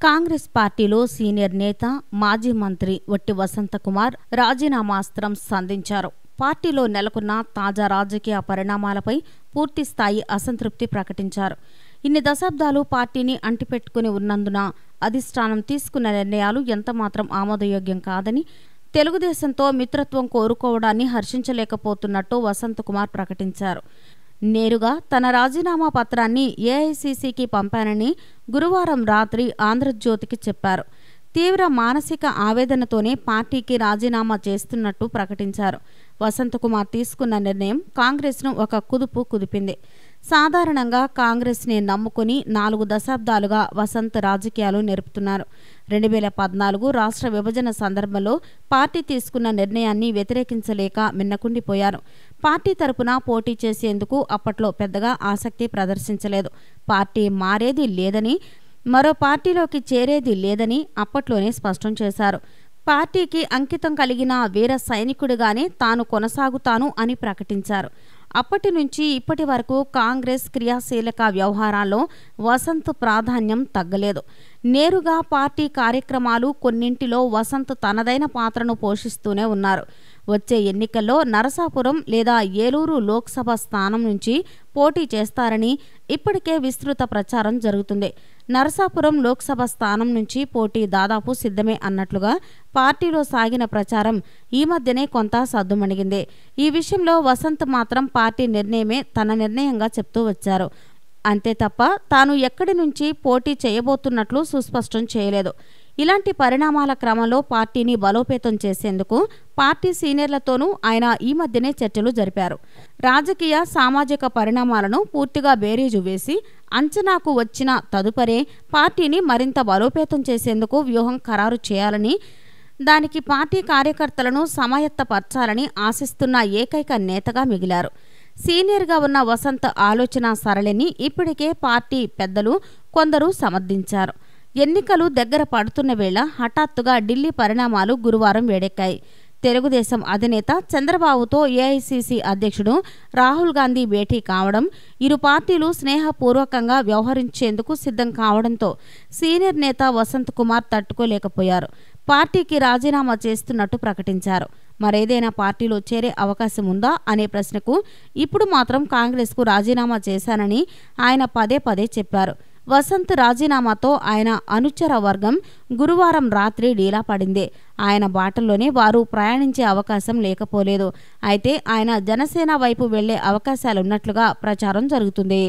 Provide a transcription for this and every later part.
కాంగ్రెస్ పార్టీలో సీనియర్ నేత మాజీ మంత్రి వట్టి వసంతకుమార్ రాజీనామాస్త్రం సంధించారు పార్టీలో నెలకొన్న తాజా రాజకీయ పరిణామాలపై పూర్తి స్థాయి అసంతృప్తి ప్రకటించారు ఇన్ని దశాబ్దాలు పార్టీని అంటిపెట్టుకుని ఉన్నందున అధిష్టానం తీసుకున్న నిర్ణయాలు ఎంతమాత్రం ఆమోదయోగ్యం కాదని తెలుగుదేశంతో మిత్రత్వం కోరుకోవడాన్ని హర్షించలేకపోతున్నట్టు వసంతకుమార్ ప్రకటించారు నేరుగా తన రాజీనామా పత్రాన్ని ఏఐసీసీకి పంపానని గురువారం రాత్రి ఆంధ్రజ్యోతికి చెప్పారు తీవ్ర మానసిక ఆవేదనతోనే పార్టీకి రాజీనామా చేస్తున్నట్టు ప్రకటించారు వసంతకుమార్ తీసుకున్న నిర్ణయం కాంగ్రెస్ను ఒక కుదుపు కుదిపింది సాధారణంగా కాంగ్రెస్ని నమ్ముకుని నాలుగు దశాబ్దాలుగా వసంత్ రాజకీయాలు నేర్పుతున్నారు రెండు వేల పద్నాలుగు రాష్ట్ర విభజన సందర్భంలో పార్టీ తీసుకున్న నిర్ణయాన్ని వ్యతిరేకించలేక మిన్నకుండిపోయారు పార్టీ తరపున పోటీ చేసేందుకు అప్పట్లో పెద్దగా ఆసక్తి ప్రదర్శించలేదు పార్టీ మారేది లేదని మరో పార్టీలోకి చేరేది లేదని అప్పట్లోనే స్పష్టం చేశారు పార్టీకి అంకితం కలిగిన వీర సైనికుడిగానే తాను కొనసాగుతాను అని ప్రకటించారు అప్పటి నుంచి ఇప్పటి వరకు కాంగ్రెస్ క్రియాశీలక వ్యవహారాల్లో వసంత్ ప్రాధాన్యం తగ్గలేదు నేరుగా పార్టీ కార్యక్రమాలు కొన్నింటిలో వసంత్ తనదైన పాత్రను పోషిస్తూనే ఉన్నారు వచ్చే ఎన్నికల్లో నరసాపురం లేదా ఏలూరు లోక్సభ స్థానం నుంచి పోటీ చేస్తారని ఇప్పటికే విస్తృత ప్రచారం జరుగుతుంది నరసాపురం లోక్సభ స్థానం నుంచి పోటీ దాదాపు సిద్ధమే అన్నట్లుగా పార్టీలో సాగిన ప్రచారం ఈ మధ్యనే కొంత సద్దుమణిగింది ఈ విషయంలో వసంత్ మాత్రం పార్టీ నిర్ణయమే తన నిర్ణయంగా చెప్తూ వచ్చారు అంతే తప్ప తాను ఎక్కడి నుంచి పోటీ చేయబోతున్నట్లు సుస్పష్టం చేయలేదు ఇలాంటి పరిణామాల క్రమంలో పార్టీని బలోపేతం చేసేందుకు పార్టీ సీనియర్లతోనూ ఆయన ఈ మధ్యనే చర్చలు జరిపారు రాజకీయ సామాజిక పరిణామాలను పూర్తిగా బేరీజు వేసి అంచనాకు వచ్చిన తదుపరే పార్టీని మరింత బలోపేతం చేసేందుకు వ్యూహం ఖరారు చేయాలని దానికి పార్టీ కార్యకర్తలను సమాయత్తపరచాలని ఆశిస్తున్న ఏకైక నేతగా మిగిలారు సీనియర్గా ఉన్న వసంత్ ఆలోచన సరళిని ఇప్పటికే పార్టీ పెద్దలు కొందరు సమర్థించారు ఎన్నికలు దగ్గర పడుతున్న వేళ హఠాత్తుగా ఢిల్లీ పరిణామాలు గురువారం వేడెక్కాయి తెలుగుదేశం అధినేత చంద్రబాబుతో ఏఐసీసీ అధ్యక్షుడు రాహుల్ గాంధీ భేటీ కావడం ఇరు పార్టీలు స్నేహపూర్వకంగా వ్యవహరించేందుకు సిద్ధం కావడంతో సీనియర్ నేత వసంత్ కుమార్ తట్టుకోలేకపోయారు పార్టీకి రాజీనామా చేస్తున్నట్టు ప్రకటించారు మరేదైనా పార్టీలో చేరే అవకాశం ఉందా అనే ప్రశ్నకు ఇప్పుడు మాత్రం కాంగ్రెస్కు రాజీనామా చేశానని ఆయన పదే పదే చెప్పారు వసంత్ రాజీనామాతో ఆయన అనుచర వర్గం గురువారం రాత్రి డీలా పడింది ఆయన బాటల్లోనే వారు ప్రయాణించే అవకాశం లేకపోలేదు అయితే ఆయన జనసేన వైపు వెళ్లే అవకాశాలున్నట్లుగా ప్రచారం జరుగుతుంది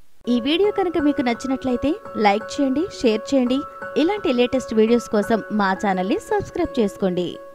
ఈ వీడియో కనుక మీకు నచ్చినట్లయితే లైక్ చేయండి షేర్ చేయండి ఇలాంటి లేటెస్ట్ వీడియోస్ కోసం మా ఛానల్ని సబ్స్క్రైబ్ చేసుకోండి